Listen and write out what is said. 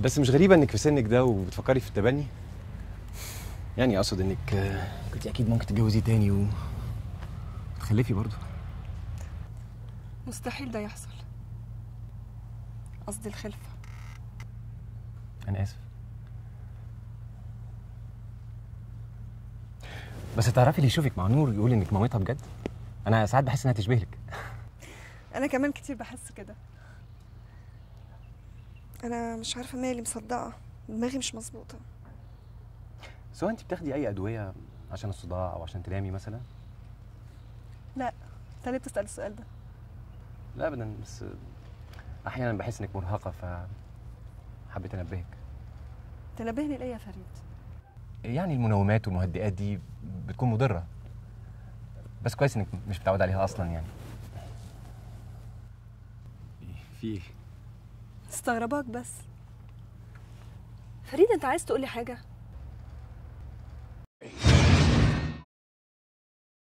بس مش غريبه انك في سنك ده وبتفكري في التبني يعني اقصد انك آه، كنت اكيد ممكن تتجوزي تاني و تخلفي برضه مستحيل ده يحصل قصدي الخلفة انا اسف بس تعرفي اللي يشوفك مع نور يقول انك مامتها بجد انا ساعات بحس انها تشبه لك أنا كمان كتير بحس كده أنا مش عارفة مالي مصدقة دماغي مش مظبوطة سواء انت بتاخدي اي ادويه عشان الصداع او عشان تنامي مثلا لا أنت ليه بتسأل السؤال ده؟ لا ابدا بس احيانا بحس انك مرهقه ف حبيت انبهك تنبهني ليه يا فريد؟ يعني المنومات والمهدئات دي بتكون مضره بس كويس انك مش متعود عليها اصلا يعني في ايه استغرباك بس فريد أنت عايز تقولي حاجة؟